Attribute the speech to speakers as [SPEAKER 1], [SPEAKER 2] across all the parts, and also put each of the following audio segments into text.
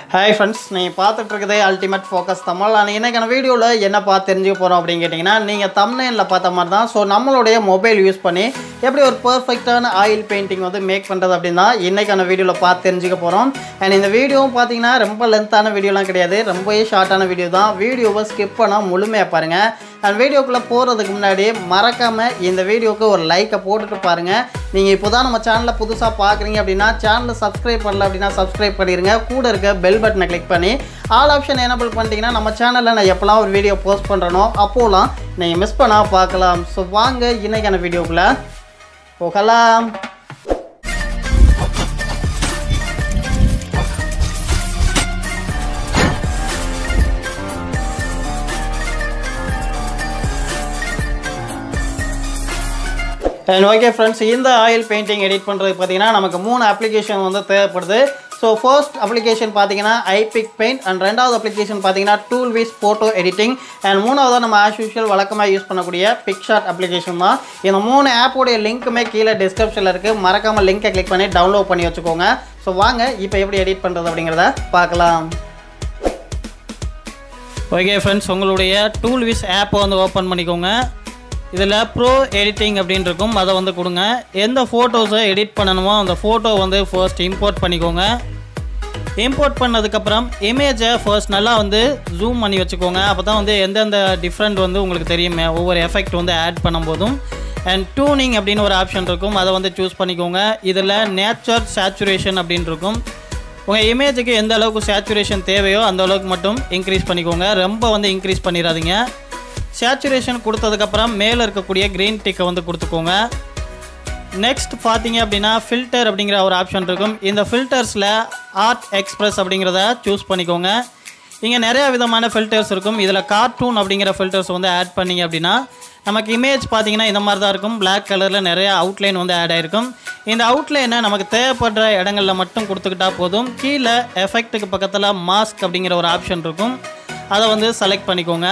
[SPEAKER 1] hi friends நீங்கள் பார்த்துட்டு இருக்கிறதே அல்டிமேட் ஃபோக்கஸ் தமிழ் நான் இன்றைக்கான வீடியோவில் என்ன பார்த்து தெரிஞ்சுக்க போகிறோம் அப்படின்னு கேட்டிங்கன்னா நீங்கள் தம்னைனில் பார்த்த மாதிரி தான் ஸோ நம்மளுடைய மொபைல் யூஸ் பண்ணி எப்படி ஒரு பர்ஃபெக்டான ஆயில் பெயிண்டிங் வந்து மேக் பண்ணுறது அப்படின்னு தான் இன்றைக்கான வீடியோவில் பார்த்து தெரிஞ்சுக்க போகிறோம் அண்ட் இந்த வீடியோவும் பார்த்தீங்கன்னா ரொம்ப லென்த்தான வீடியோலாம் கிடையாது ரொம்பவே ஷார்ட்டான வீடியோ தான் வீடியோவை ஸ்கிப் பண்ணால் முழுமையாக பாருங்கள் அண்ட் வீடியோக்குள்ளே போகிறதுக்கு முன்னாடி மறக்காமல் இந்த வீடியோவுக்கு ஒரு லைக்கை போட்டுட்டு பாருங்கள் நீங்கள் இப்போ தான் நம்ம சேனலில் புதுசாக பார்க்குறீங்க அப்படின்னா சேனலை சப்ஸ்கிரைப் பண்ணல அப்படின்னா சப்ஸ்கிரைப் பண்ணிடுங்க கூட இருக்க பெல் பட்டனை கிளிக் பண்ணி ஆல் ஆப்ஷன் எனபிள் பண்ணிட்டீங்கன்னா நம்ம சேனலில் நான் எப்போல்லாம் ஒரு வீடியோ போஸ்ட் பண்ணுறனோ அப்போலாம் நீங்கள் மிஸ் பண்ணால் பார்க்கலாம் ஸோ வாங்க இன்னைக்கான வீடியோக்குள்ளே போகலாம் அண்ட் ஓகே ஃப்ரெண்ட்ஸ் இந்த ஆயில் பெயிண்டிங் எடிட் பண்ணுறதுக்கு பார்த்தீங்கன்னா நமக்கு மூணு அப்ளிகேஷன் வந்து தேவைப்படுது ஸோ ஃபர்ஸ்ட் அப்ளிகேஷன் பார்த்தீங்கன்னா ஐபிக் பெயிண்ட் அண்ட் ரெண்டாவது அப்ளிகேஷன் பார்த்தீங்கன்னா tool wiz photo editing and மூணாவது நம்ம ஆஸ் யூஷுவல் வழக்கமாக யூஸ் பண்ணக்கூடிய பிக்ஷாட் அப்ளிகேஷன் தான் இந்த மூணு ஆப்போடைய லிங்க்குமே கீழே டிஸ்கிரிப்ஷனில் இருக்குது மறக்காமல் லிங்கை கிளிக் பண்ணி டவுன்லோட் பண்ணி வச்சுக்கோங்க ஸோ வாங்க இப்போ எப்படி எடிட் பண்ணுறது அப்படிங்கிறத பார்க்கலாம் ஓகே ஃப்ரெண்ட்ஸ் உங்களுடைய டூல் விஸ் ஆப்பை வந்து ஓப்பன் பண்ணிக்கோங்க இதில் ப்ரோ எடிட்டிங் அப்படின்னு இருக்கும் அதை வந்து கொடுங்க எந்த ஃபோட்டோஸை எடிட் பண்ணணுமோ அந்த ஃபோட்டோ வந்து ஃபர்ஸ்ட் இம்போர்ட் பண்ணிக்கோங்க இம்போர்ட் பண்ணதுக்கப்புறம் இமேஜை ஃபர்ஸ்ட் நல்லா வந்து ஜூம் பண்ணி வச்சுக்கோங்க அப்போ தான் வந்து எந்தெந்த டிஃப்ரெண்ட் வந்து உங்களுக்கு தெரியுமே ஒவ்வொரு எஃபெக்ட் வந்து ஆட் பண்ணும்போதும் அண்ட் டூனிங் அப்படின்னு ஒரு ஆப்ஷன் இருக்கும் அதை வந்து சூஸ் பண்ணிக்கோங்க இதில் நேச்சர் சேச்சுரேஷன் அப்படின்னு இருக்கும் உங்கள் இமேஜுக்கு எந்த அளவுக்கு சேச்சுரேஷன் தேவையோ அந்த அளவுக்கு மட்டும் இன்க்ரீஸ் பண்ணிக்கோங்க ரொம்ப வந்து இன்க்ரீஸ் பண்ணிடாதீங்க சேச்சுரேஷன் கொடுத்ததுக்கப்புறம் மேலே இருக்கக்கூடிய க்ரீன் டிக்கை வந்து கொடுத்துக்கோங்க நெக்ஸ்ட் பார்த்தீங்க அப்படின்னா ஃபில்டர் அப்படிங்கிற ஒரு ஆப்ஷன் இருக்கும் இந்த ஃபில்டர்ஸில் ஆர்ட் எக்ஸ்பிரஸ் அப்படிங்கிறத சூஸ் பண்ணிக்கோங்க இங்கே நிறையா விதமான ஃபில்டர்ஸ் இருக்கும் இதில் கார்ட்டூன் அப்படிங்கிற ஃபில்டர்ஸ் வந்து ஆட் பண்ணிங்க அப்படின்னா நமக்கு இமேஜ் பார்த்தீங்கன்னா இந்த மாதிரி தான் இருக்கும் பிளாக் கலரில் நிறைய அவுட்லைன் வந்து ஆட் ஆகிருக்கும் இந்த அவுட்லைனை நமக்கு தேவைப்படுற இடங்களில் மட்டும் கொடுத்துக்கிட்டா போதும் கீழே எஃபெக்ட்டுக்கு பக்கத்தில் மாஸ்க் அப்படிங்கிற ஒரு ஆப்ஷன் இருக்கும் அதை வந்து செலக்ட் பண்ணிக்கோங்க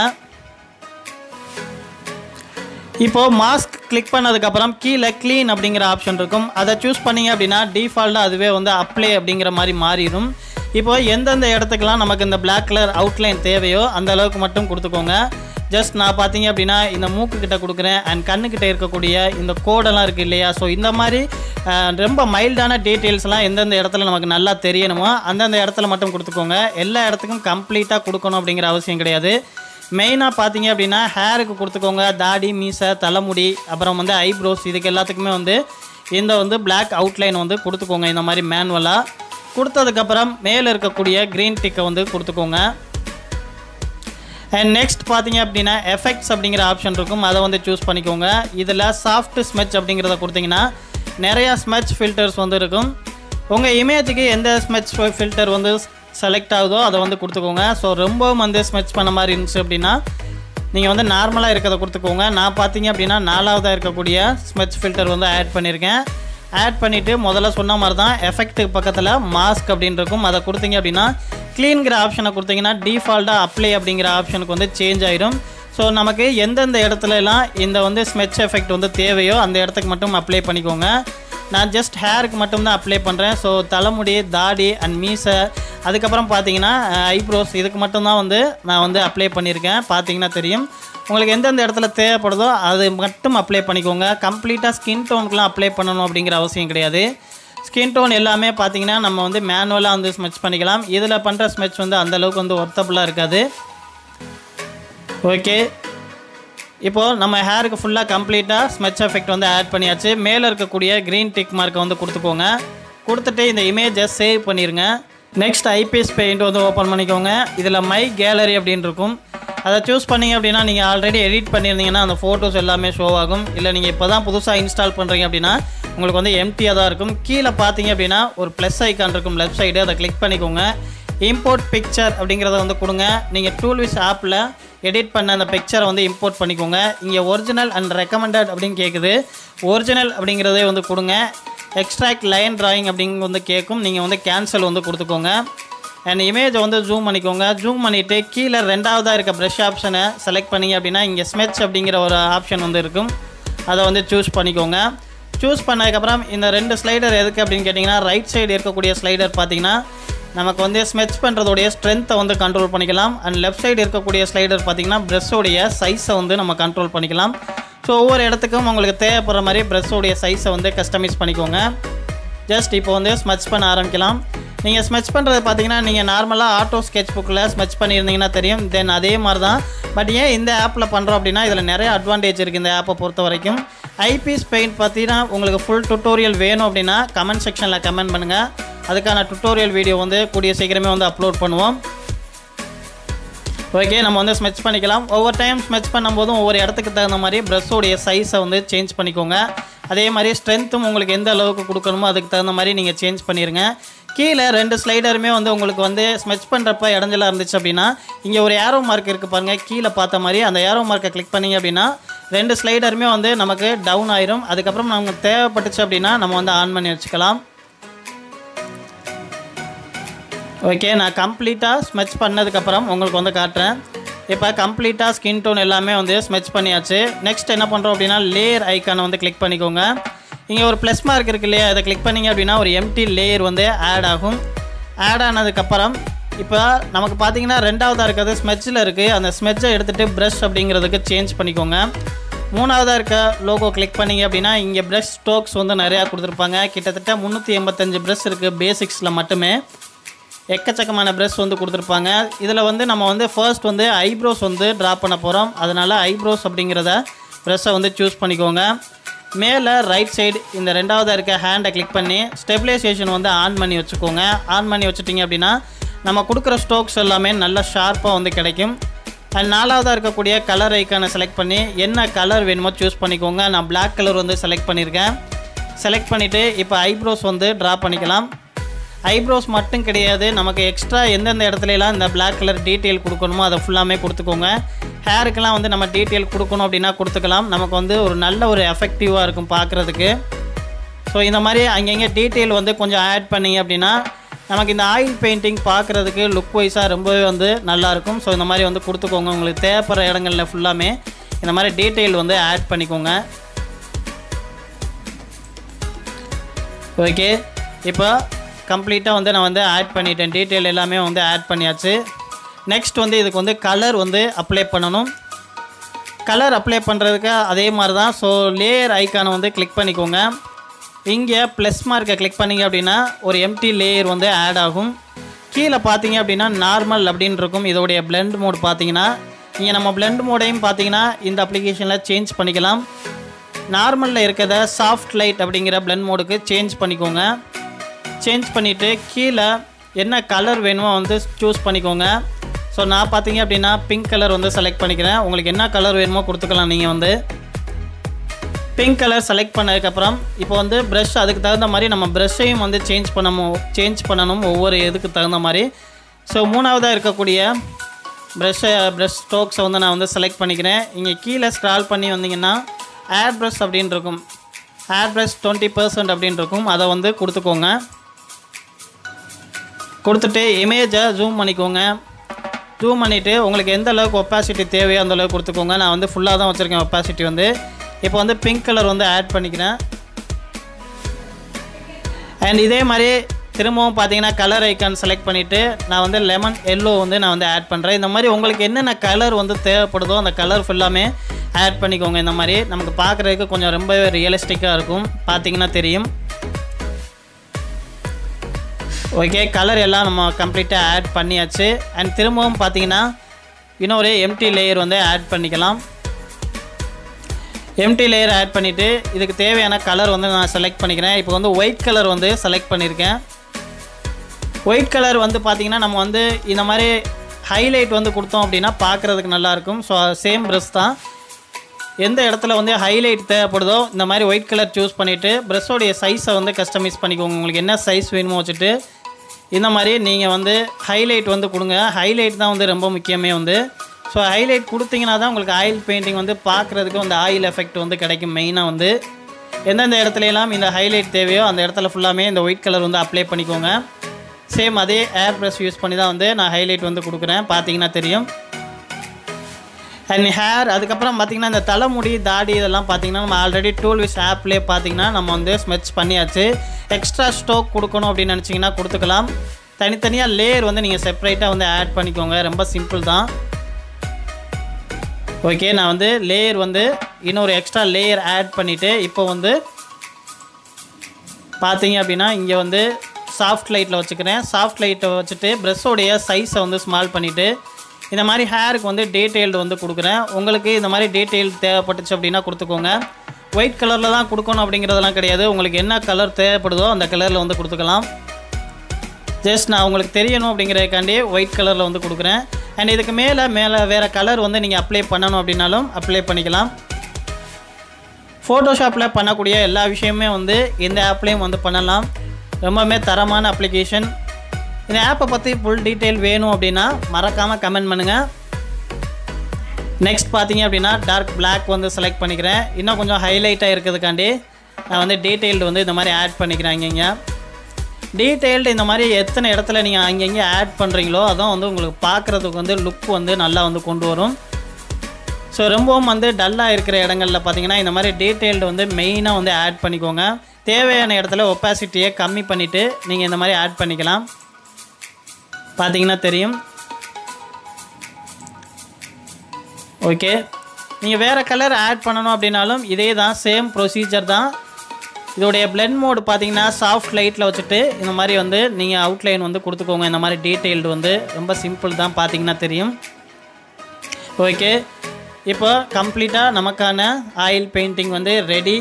[SPEAKER 1] இப்போது மாஸ்க் கிளிக் பண்ணதுக்கப்புறம் கீழே க்ளீன் அப்படிங்கிற ஆப்ஷன் இருக்கும் அதை சூஸ் பண்ணிங்க அப்படின்னா டிஃபால்ட்டாக அதுவே வந்து அப்ளை அப்படிங்கிற மாதிரி மாறிடும் இப்போ எந்தெந்த இடத்துக்கெல்லாம் நமக்கு இந்த பிளாக் கலர் அவுட்லைன் தேவையோ அந்த அளவுக்கு மட்டும் கொடுத்துக்கோங்க ஜஸ்ட் நான் பார்த்தீங்க அப்படின்னா இந்த மூக்கு கிட்ட கொடுக்குறேன் அண்ட் கண்ணுக்கிட்ட இருக்கக்கூடிய இந்த கோடெல்லாம் இருக்குது இல்லையா ஸோ இந்த மாதிரி அஹ், ரொம்ப மைல்டான டீட்டெயில்ஸ்லாம் எந்தெந்த இடத்துல நமக்கு நல்லா தெரியணுமோ அந்தந்த இடத்துல மட்டும் கொடுத்துக்கோங்க எல்லா இடத்துக்கும் கம்ப்ளீட்டாக கொடுக்கணும் அப்படிங்கிற அவசியம் கிடையாது மெயினாக பார்த்தீங்க அப்படின்னா ஹேருக்கு கொடுத்துக்கோங்க தாடி மீசை தலைமுடி அப்புறம் வந்து ஐப்ரோஸ் இதுக்கு எல்லாத்துக்குமே வந்து இந்த வந்து Black அவுட்லைன் வந்து கொடுத்துக்கோங்க இந்த மாதிரி மேனுவலாக கொடுத்ததுக்கப்புறம் மேலே இருக்கக்கூடிய க்ரீன் டிக்கை வந்து கொடுத்துக்கோங்க அண்ட் நெக்ஸ்ட் பார்த்தீங்க அப்படின்னா எஃபெக்ட்ஸ் அப்படிங்கிற ஆப்ஷன் இருக்கும் அதை வந்து சூஸ் பண்ணிக்கோங்க இதில் சாஃப்ட் ஸ்மெச் அப்படிங்கிறத கொடுத்தீங்கன்னா நிறையா ஸ்மெச் ஃபில்டர்ஸ் வந்து இருக்கும் உங்கள் இமேஜுக்கு எந்த ஸ்மெச் ஃபில்டர் வந்து செலக்ட் ஆகுதோ அதை வந்து கொடுத்துக்கோங்க ஸோ ரொம்பவும் வந்து ஸ்மெச் பண்ண மாதிரி இருந்துச்சு அப்படின்னா நீங்கள் வந்து நார்மலாக இருக்கிறத கொடுத்துக்கோங்க நான் பார்த்தீங்க அப்படின்னா நாலாவதாக இருக்கக்கூடிய ஸ்மெச் ஃபில்டர் வந்து ஆட் பண்ணியிருக்கேன் ஆட் பண்ணிவிட்டு முதல்ல சொன்ன மாதிரி தான் எஃபெக்ட்டுக்கு பக்கத்தில் மாஸ்க் அப்படின்னு இருக்கும் அதை கொடுத்தீங்க அப்படின்னா க்ளீன்கிற ஆப்ஷனை கொடுத்தீங்கன்னா டிஃபால்ட்டாக அப்ளை அப்படிங்கிற ஆப்ஷனுக்கு வந்து சேஞ்ச் ஆயிடும் ஸோ நமக்கு எந்தெந்த இடத்துலலாம் இந்த வந்து ஸ்மெச் எஃபெக்ட் வந்து தேவையோ அந்த இடத்துக்கு மட்டும் அப்ளை பண்ணிக்கோங்க நான் ஜஸ்ட் ஹேருக்கு மட்டும்தான் அப்ளை பண்ணுறேன் ஸோ தலைமுடி தாடி அண்ட் மீசை அதுக்கப்புறம் பார்த்தீங்கன்னா ஐப்ரோஸ் இதுக்கு மட்டும்தான் வந்து நான் வந்து அப்ளை பண்ணியிருக்கேன் பார்த்தீங்கன்னா தெரியும் உங்களுக்கு எந்தெந்த இடத்துல தேவைப்படுதோ அது மட்டும் அப்ளை பண்ணிக்கோங்க கம்ப்ளீட்டாக ஸ்கின் டோனுக்குலாம் அப்ளை பண்ணணும் அப்படிங்கிற அவசியம் கிடையாது ஸ்கின் டோன் எல்லாமே பார்த்தீங்கன்னா நம்ம வந்து மேனுவலாக வந்து ஸ்மெச் பண்ணிக்கலாம் இதில் பண்ணுற ஸ்மெச் வந்து அந்தளவுக்கு வந்து ஒர்த்தபுளாக இருக்காது ஓகே இப்போது நம்ம ஹேருக்கு ஃபுல்லாக கம்ப்ளீட்டாக ஸ்மெச் எஃபெக்ட் வந்து ஆட் பண்ணியாச்சு மேலே இருக்கக்கூடிய க்ரீன் டிக் மார்க்கை வந்து கொடுத்துக்கோங்க கொடுத்துட்டு இந்த இமேஜை சேவ் பண்ணிடுங்க நெக்ஸ்ட் ஐபிஎஸ் பெயிண்ட் வந்து ஓப்பன் பண்ணிக்கோங்க இதில் மை கேலரி அப்படின்னு இருக்கும் அதை சூஸ் பண்ணீங்க அப்படின்னா நீங்கள் ஆல்ரெடி எடிட் பண்ணியிருந்தீங்கன்னா அந்த ஃபோட்டோஸ் எல்லாமே ஷோ ஆகும் இல்லை நீங்கள் இப்போ தான் புதுசாக இன்ஸ்டால் பண்ணுறீங்க அப்படின்னா உங்களுக்கு வந்து எம்டியாக தான் இருக்கும் கீழே பார்த்தீங்க அப்படின்னா ஒரு ப்ளஸ் ஐக்கான் இருக்கும் லெஃப்ட் சைடு அதை கிளிக் பண்ணிக்கோங்க இம்போர்ட் பிக்சர் அப்படிங்கிறத வந்து கொடுங்க நீங்கள் டூல்விஸ் ஆப்பில் எடிட் பண்ண அந்த பிக்சரை வந்து இம்போர்ட் பண்ணிக்கோங்க இங்கே ஒரிஜினல் அண்ட் ரெக்கமெண்டட் அப்படின்னு கேட்குது ஒரிஜினல் அப்படிங்கிறதே வந்து கொடுங்க எக்ஸ்ட்ராக்ட் லைன் டிராயிங் அப்படிங்க வந்து கேட்கும் நீங்கள் வந்து கேன்சல் வந்து கொடுத்துக்கோங்க அண்ட் இமேஜை வந்து ஜூம் பண்ணிக்கோங்க ஜூம் பண்ணிவிட்டு கீழே ரெண்டாவதாக இருக்க ப்ரஷ் ஆப்ஷனை செலக்ட் பண்ணீங்க அப்படின்னா இங்கே ஸ்மெச் அப்படிங்கிற ஒரு ஆப்ஷன் வந்து இருக்கும் அதை வந்து சூஸ் பண்ணிக்கோங்க சூஸ் பண்ணதுக்கப்புறம் இந்த ரெண்டு ஸ்லைடர் எதுக்கு அப்படின்னு கேட்டிங்கன்னா ரைட் சைடு இருக்கக்கூடிய ஸ்லைடர் பார்த்தீங்கன்னா நமக்கு வந்து ஸ்மெச் பண்ணுறதோடைய ஸ்ட்ரென்த்தை வந்து கண்ட்ரோல் பண்ணிக்கலாம் அண்ட் லெஃப்ட் சைடு இருக்கக்கூடிய ஸ்லைடர் பார்த்தீங்கன்னா ப்ரெஷ்ஷோடைய சைஸை வந்து நம்ம கண்ட்ரோல் பண்ணிக்கலாம் ஸோ ஒவ்வொரு இடத்துக்கும் உங்களுக்கு தேவைப்படுற மாதிரி ப்ரெஷ்ஷோடைய சைஸை வந்து கஸ்டமைஸ் பண்ணிக்கோங்க ஜஸ்ட் இப்போ வந்து ஸ்மெச் பண்ண ஆரம்பிக்கலாம் நீங்கள் ஸ்மெச் பண்ணுறது பார்த்தீங்கன்னா நீங்கள் நார்மலாக ஆட்டோ ஸ்கெட்ச் புக்கில் ஸ்மெச் பண்ணியிருந்தீங்கன்னா தெரியும் தென் அதே மாதிரி தான் பட் ஏன் இந்த ஆப்பில் பண்ணுறோம் அப்படின்னா இதில் நிறைய அட்வான்டேஜ் இருக்குது இந்த ஆப்பை பொறுத்த வரைக்கும் ஐபிஎஸ் பெயிண்ட் பார்த்தீங்கன்னா உங்களுக்கு ஃபுல் டுட்டோரியல் வேணும் அப்படின்னா கமெண்ட் செக்ஷனில் கமெண்ட் பண்ணுங்கள் அதுக்கான டுட்டோரியல் வீடியோ வந்து கூடிய சீக்கிரமே வந்து அப்லோட் பண்ணுவோம் ஓகே நம்ம வந்து ஸ்மெச் பண்ணிக்கலாம் ஒவ்வொரு டைம் ஸ்மெச் பண்ணும்போதும் ஒவ்வொரு இடத்துக்கு தகுந்த மாதிரி ப்ரெஷ்ஷோடைய சைஸை வந்து சேஞ்ச் பண்ணிக்கோங்க அதே மாதிரி ஸ்ட்ரென்த்தும் உங்களுக்கு எந்த அளவுக்கு கொடுக்கணுமோ அதுக்கு தகுந்த மாதிரி நீங்கள் சேஞ்ச் பண்ணிடுங்க கீழே ரெண்டு ஸ்லைடருமே வந்து உங்களுக்கு வந்து ஸ்மெச் பண்ணுறப்ப இடைஞ்சலாக இருந்துச்சு அப்படின்னா இங்கே ஒரு ஏரோ மார்க் இருக்குது பாருங்கள் கீழே பார்த்த மாதிரி அந்த ஏரோ மார்க்கை கிளிக் பண்ணிங்க அப்படின்னா ரெண்டு ஸ்லைடருமே வந்து நமக்கு டவுன் ஆயிரும் அதுக்கப்புறம் நமக்கு தேவைப்பட்டுச்சு அப்படின்னா நம்ம வந்து ஆன் பண்ணி வச்சுக்கலாம் ஓகே நான் கம்ப்ளீட்டாக ஸ்மெச் பண்ணதுக்கப்புறம் உங்களுக்கு வந்து காட்டுறேன் இப்போ கம்ப்ளீட்டாக ஸ்கின் டோன் எல்லாமே வந்து ஸ்மெச் பண்ணியாச்சு நெக்ஸ்ட் என்ன பண்ணுறோம் அப்படின்னா லேயர் ஐக்கானை வந்து கிளிக் பண்ணிக்கோங்க இங்கே ஒரு ப்ளஸ் மார்க் இருக்கு இல்லையா அதை கிளிக் பண்ணிங்க அப்படின்னா ஒரு எம்டி லேயர் வந்து ஆட் ஆகும் ஆட் ஆனதுக்கப்புறம் இப்போ நமக்கு பார்த்தீங்கன்னா ரெண்டாவதாக இருக்கிறது ஸ்மெட்சில் இருக்குது அந்த ஸ்மெட்சை எடுத்துகிட்டு ப்ரஷ் அப்படிங்கிறதுக்கு சேஞ்ச் பண்ணிக்கோங்க மூணாவதாக இருக்க லோகோ கிளிக் பண்ணிங்க அப்படின்னா இங்கே ப்ரஷ் ஸ்டோக்ஸ் வந்து நிறையா கொடுத்துருப்பாங்க கிட்டத்தட்ட முந்நூற்றி எண்பத்தஞ்சு ப்ரஷ் இருக்குது பேசிக்ஸில் மட்டுமே எக்கச்சக்கமான ப்ரஷ் வந்து கொடுத்துருப்பாங்க இதில் வந்து நம்ம வந்து ஃபர்ஸ்ட் வந்து ஐப்ரோஸ் வந்து ட்ரா பண்ண போகிறோம் அதனால் ஐப்ரோஸ் அப்படிங்கிறத ப்ரெஷ்ஷை வந்து சூஸ் பண்ணிக்கோங்க மேலே ரைட் சைடு இந்த ரெண்டாவதாக இருக்க ஹேண்டை கிளிக் பண்ணி ஸ்டெபிலைசேஷன் வந்து ஆன் பண்ணி வச்சுக்கோங்க ஆன் பண்ணி வச்சுட்டிங்க அப்படின்னா நம்ம கொடுக்குற ஸ்டோக்ஸ் எல்லாமே நல்லா ஷார்ப்பாக வந்து கிடைக்கும் அண்ட் நாலாவதாக இருக்கக்கூடிய கலர் ஐக்கானை செலக்ட் பண்ணி என்ன கலர் வேணுமோ சூஸ் பண்ணிக்கோங்க நான் Black கலர் வந்து செலக்ட் பண்ணியிருக்கேன் செலக்ட் பண்ணிவிட்டு இப்போ ஐப்ரோஸ் வந்து ட்ரா பண்ணிக்கலாம் ஐப்ரோஸ் மட்டும் கிடையாது நமக்கு எக்ஸ்ட்ரா எந்தெந்த இடத்துலலாம் இந்த Black கலர் டீட்டெயில் கொடுக்கணுமோ அதை ஃபுல்லாமே கொடுத்துக்கோங்க ஹேருக்கெல்லாம் வந்து நம்ம டீட்டெயில் கொடுக்கணும் அப்படின்னா கொடுத்துக்கலாம் நமக்கு வந்து ஒரு நல்ல ஒரு எஃபெக்டிவாக இருக்கும் பார்க்குறதுக்கு ஸோ இந்த மாதிரி அங்கங்கே டீட்டெயில் வந்து கொஞ்சம் ஆட் பண்ணிங்க அப்படின்னா நமக்கு இந்த ஆயில் பெயிண்டிங் பார்க்குறதுக்கு லுக் வைஸாக ரொம்பவே வந்து நல்லாயிருக்கும் ஸோ இந்த மாதிரி வந்து கொடுத்துக்கோங்க உங்களுக்கு தேவைப்படுற இடங்களில் ஃபுல்லாமே இந்த மாதிரி டீட்டெயில் வந்து ஆட் பண்ணிக்கோங்க ஓகே இப்போ கம்ப்ளீட்டாக வந்து நான் வந்து ஆட் பண்ணிட்டேன் டீட்டெயில் எல்லாமே வந்து ஆட் பண்ணியாச்சு நெக்ஸ்ட் வந்து இதுக்கு வந்து கலர் வந்து அப்ளை பண்ணணும் கலர் அப்ளை பண்ணுறதுக்கு அதே மாதிரி தான் ஸோ லேயர் ஐக்கானை வந்து கிளிக் பண்ணிக்கோங்க இங்கே ப்ளஸ் மார்க்கை கிளிக் பண்ணிங்க அப்படின்னா ஒரு எம்டி லேயர் வந்து ஆட் ஆகும் கீழே பார்த்தீங்க அப்படின்னா நார்மல் அப்படின்னு இருக்கும் இதோடைய blend மோட் பார்த்தீங்கன்னா இங்கே நம்ம blend மோடையும் பார்த்தீங்கன்னா இந்த அப்ளிகேஷனில் சேஞ்ச் பண்ணிக்கலாம் நார்மலில் இருக்கிறத சாஃப்ட் லைட் அப்படிங்கிற blend மோடுக்கு சேஞ்ச் பண்ணிக்கோங்க சேஞ்ச் பண்ணிவிட்டு கீழே என்ன கலர் வேணுமோ வந்து சூஸ் பண்ணிக்கோங்க ஸோ நான் பார்த்தீங்க அப்படின்னா பிங்க் கலர் வந்து செலக்ட் பண்ணிக்கிறேன் உங்களுக்கு என்ன கலர் வேணுமோ கொடுத்துக்கலாம் நீங்கள் வந்து பிங்க் கலர் செலக்ட் பண்ணதுக்கப்புறம் இப்போ வந்து ப்ரஷ் அதுக்கு தகுந்த மாதிரி நம்ம ப்ரஷ்ஷையும் வந்து சேஞ்ச் பண்ணணும் சேஞ்ச் பண்ணணும் ஒவ்வொரு இதுக்கு தகுந்த மாதிரி ஸோ மூணாவதாக இருக்கக்கூடிய ப்ரஷ்ஷை ப்ரஷ் ஸ்ட்ரோக்ஸை வந்து நான் வந்து செலக்ட் பண்ணிக்கிறேன் இங்கே கீழே ஸ்க்ரால் பண்ணி வந்தீங்கன்னா ஏர் ப்ரஷ் அப்படின்னு இருக்கும் ஏர் ப்ரஷ் டுவெண்ட்டி பர்சன்ட் அப்படின்னு இருக்கும் அதை வந்து கொடுத்துக்கோங்க கொடுத்துட்டு இமேஜை ஜூம் பண்ணிக்கோங்க ஜூம் பண்ணிவிட்டு உங்களுக்கு எந்த அளவுக்கு ஒப்பாசிட்டி தேவையோ அந்த அளவுக்கு கொடுத்துக்கோங்க நான் வந்து ஃபுல்லாக தான் வச்சுருக்கேன் ஒப்பாசிட்டி வந்து இப்போ வந்து பிங்க் கலர் வந்து ஆட் பண்ணிக்கிறேன் அண்ட் இதே மாதிரி திரும்பவும் பார்த்தீங்கன்னா கலர் ஐக்கான் செலக்ட் பண்ணிவிட்டு நான் வந்து லெமன் எல்லோ வந்து நான் வந்து ஆட் பண்ணுறேன் இந்த மாதிரி உங்களுக்கு என்னென்ன கலர் வந்து தேவைப்படுதோ அந்த கலர் ஃபுல்லாமே ஆட் பண்ணிக்கோங்க இந்த மாதிரி நமக்கு பார்க்குறதுக்கு கொஞ்சம் ரொம்ப ரியலிஸ்டிக்காக இருக்கும் பார்த்தீங்கன்னா தெரியும் ஓகே கலர் எல்லாம் நம்ம கம்ப்ளீட்டாக ஆட் பண்ணியாச்சு அண்ட் திரும்பவும் பார்த்தீங்கன்னா இன்னொரு எம்டி லேயர் வந்து ஆட் பண்ணிக்கலாம் எம்டி லேயர் ஆட் பண்ணிவிட்டு இதுக்கு தேவையான கலர் வந்து நான் செலக்ட் பண்ணிக்கிறேன் இப்போ வந்து ஒயிட் கலர் வந்து செலக்ட் பண்ணியிருக்கேன் ஒயிட் கலர் வந்து பார்த்திங்கன்னா நம்ம வந்து இந்த மாதிரி ஹைலைட் வந்து கொடுத்தோம் அப்படின்னா பார்க்குறதுக்கு நல்லாயிருக்கும் ஸோ சேம் ப்ரெஷ் தான் எந்த இடத்துல வந்து ஹைலைட் தேவைப்படுதோ இந்த மாதிரி ஒயிட் கலர் சூஸ் பண்ணிவிட்டு ப்ரெஷ்ஷோடைய சைஸை வந்து கஸ்டமைஸ் பண்ணிக்கோங்க உங்களுக்கு என்ன சைஸ் வேணுமோ வச்சுட்டு இந்த மாதிரி நீங்கள் வந்து ஹைலைட் வந்து கொடுங்க ஹைலைட் தான் வந்து ரொம்ப முக்கியமே வந்து ஸோ ஹைலைட் கொடுத்தீங்கன்னா தான் உங்களுக்கு ஆயில் பெயிண்டிங் வந்து பார்க்குறதுக்கு அந்த ஆயில் எஃபெக்ட் வந்து கிடைக்கும் மெயினாக வந்து எந்தெந்த இடத்துல எல்லாம் இந்த ஹைலைட் தேவையோ அந்த இடத்துல ஃபுல்லாமே இந்த ஒயிட் கலர் வந்து அப்ளை பண்ணிக்கோங்க சேம் அதே ஏர் ப்ரஷ் யூஸ் பண்ணி தான் வந்து நான் ஹைலைட் வந்து கொடுக்குறேன் பார்த்தீங்கன்னா தெரியும் அண்ட் ஹேர் அதுக்கப்புறம் பார்த்தீங்கன்னா இந்த தலைமுடி தாடி இதெல்லாம் பார்த்தீங்கன்னா நம்ம ஆல்ரெடி டூல் விஸ் ஆப்லேயே பார்த்தீங்கன்னா நம்ம வந்து ஸ்மெச் பண்ணியாச்சு எக்ஸ்ட்ரா ஸ்டோக் கொடுக்கணும் அப்படின்னு நினச்சிங்கன்னா கொடுத்துக்கலாம் தனித்தனியாக லேயர் வந்து நீங்கள் செப்பரேட்டாக வந்து ஆட் பண்ணிக்கோங்க ரொம்ப சிம்பிள் தான் ஓகே நான் வந்து லேயர் வந்து இன்னொரு எக்ஸ்ட்ரா லேயர் ஆட் பண்ணிவிட்டு இப்போ வந்து பார்த்தீங்க அப்படின்னா இங்கே வந்து சாஃப்ட் லைட்டில் வச்சுக்கிறேன் சாஃப்ட் லைட்டை வச்சுட்டு ப்ரெஷ்ஷோடைய சைஸை வந்து ஸ்மால் பண்ணிவிட்டு இந்த மாதிரி ஹேருக்கு வந்து டீட்டெயில்டு வந்து கொடுக்குறேன் உங்களுக்கு இந்த மாதிரி டீட்டெயில் தேவைப்பட்டுச்சு அப்படின்னா கொடுத்துக்கோங்க ஒயிட் கலரில் தான் கொடுக்கணும் அப்படிங்கிறதெல்லாம் கிடையாது உங்களுக்கு என்ன கலர் தேவைப்படுதோ அந்த கலரில் வந்து கொடுத்துக்கலாம் ஜஸ்ட் நான் உங்களுக்கு தெரியணும் அப்படிங்கிறதுக்காண்டி ஒயிட் கலரில் வந்து கொடுக்குறேன் அண்ட் இதுக்கு மேலே மேலே வேறு கலர் வந்து நீங்கள் அப்ளை பண்ணணும் அப்படின்னாலும் அப்ளை பண்ணிக்கலாம் ஃபோட்டோஷாப்பில் பண்ணக்கூடிய எல்லா விஷயமே வந்து இந்த ஆப்லேயும் வந்து பண்ணலாம் ரொம்பவுமே தரமான அப்ளிகேஷன் இந்த ஆப்பை பற்றி ஃபுல் டீட்டெயில் வேணும் அப்படின்னா மறக்காமல் கமெண்ட் பண்ணுங்கள் நெக்ஸ்ட் பார்த்தீங்க அப்படின்னா டார்க் Black வந்து செலக்ட் பண்ணிக்கிறேன் இன்னும் கொஞ்சம் ஹைலைட்டாக இருக்கிறதுக்காண்டி நான் வந்து டீட்டெயில்டு வந்து இந்த மாதிரி ஆட் பண்ணிக்கிறேன் இங்கேங்க டீட்டெயில்டு இந்த மாதிரி எத்தனை இடத்துல நீங்கள் அங்கங்கே ஆட் பண்ணுறீங்களோ அதான் வந்து உங்களுக்கு பார்க்குறதுக்கு வந்து லுக் வந்து நல்லா வந்து கொண்டு வரும் ஸோ ரொம்பவும் வந்து டல்லாக இருக்கிற இடங்களில் பார்த்தீங்கன்னா இந்த மாதிரி டீட்டெயில்டு வந்து மெயினாக வந்து ஆட் பண்ணிக்கோங்க தேவையான இடத்துல ஒப்பாசிட்டியை கம்மி பண்ணிவிட்டு நீங்கள் இந்த மாதிரி ஆட் பண்ணிக்கலாம் பார்த்தீங்கன்னா தெரியும் ஓகே நீங்கள் வேறு கலர் ஆட் பண்ணணும் அப்படின்னாலும் இதே தான் சேம் ப்ரொசீஜர் தான் இதோடைய blend மோடு பார்த்தீங்கன்னா சாஃப்ட் லைட்டில் வச்சுட்டு இந்த மாதிரி வந்து நீங்கள் அவுட்லைன் வந்து கொடுத்துக்கோங்க இந்த மாதிரி டீட்டெயில்டு வந்து ரொம்ப சிம்பிள் தான் பார்த்தீங்கன்னா தெரியும் ஓகே இப்போ கம்ப்ளீட்டாக நமக்கான ஆயில் பெயிண்டிங் வந்து ரெடி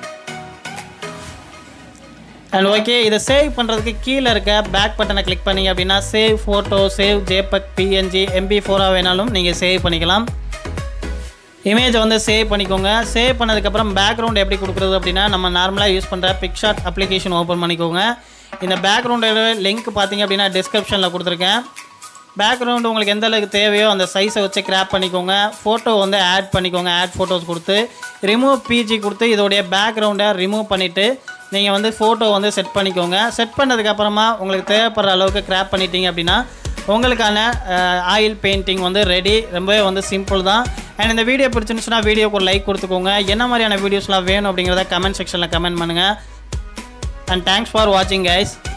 [SPEAKER 1] அண்ட் ஓகே இதை சேவ் பண்ணுறதுக்கு கீழே இருக்க பேக் பட்டனை கிளிக் பண்ணீங்க அப்படின்னா save photo save JPEG PNG MP ஃபோராக வேணாலும் நீங்கள் சேவ் பண்ணிக்கலாம் இமேஜை வந்து சேவ் பண்ணிக்கோங்க சேவ் பண்ணதுக்கப்புறம் பேக்ரவுண்ட் எப்படி கொடுக்குறது அப்படின்னா நம்ம நார்மலாக யூஸ் பண்ணுற பிக்ஷாட் அப்ளிகேஷன் ஓப்பன் பண்ணிக்கோங்க இந்த பேக்ரவுண்டோட லிங்க் பார்த்தீங்க அப்படின்னா டிஸ்கிரிப்ஷனில் கொடுத்துருக்கேன் பேக்ரவுண்டு உங்களுக்கு எந்த அளவுக்கு தேவையோ அந்த சைஸை வச்சு கிராப் பண்ணிக்கோங்க ஃபோட்டோ வந்து ஆட் பண்ணிக்கோங்க ஆட் ஃபோட்டோஸ் கொடுத்து ரிமூவ் பிஜி கொடுத்து இதோடைய பேக்ரவுண்டை ரிமூவ் பண்ணிவிட்டு நீங்கள் வந்து ஃபோட்டோ வந்து செட் பண்ணிக்கோங்க செட் பண்ணதுக்கப்புறமா உங்களுக்கு தேவைப்படுற அளவுக்கு கிராப் பண்ணிட்டீங்க அப்படின்னா உங்களுக்கான ஆயில் பெயிண்டிங் வந்து ரெடி ரொம்பவே வந்து சிம்பிள் தான் அண்ட் இந்த வீடியோ பிடிச்சிருந்துச்சுன்னா வீடியோக்கு ஒரு லைக் கொடுத்துக்கோங்க என்ன மாதிரியான வீடியோஸ்லாம் வேணும் அப்படிங்கிறத கமெண்ட் செக்ஷனில் கமெண்ட் பண்ணுங்கள் அண்ட் தேங்க்ஸ் ஃபார் வாட்சிங் கைஸ்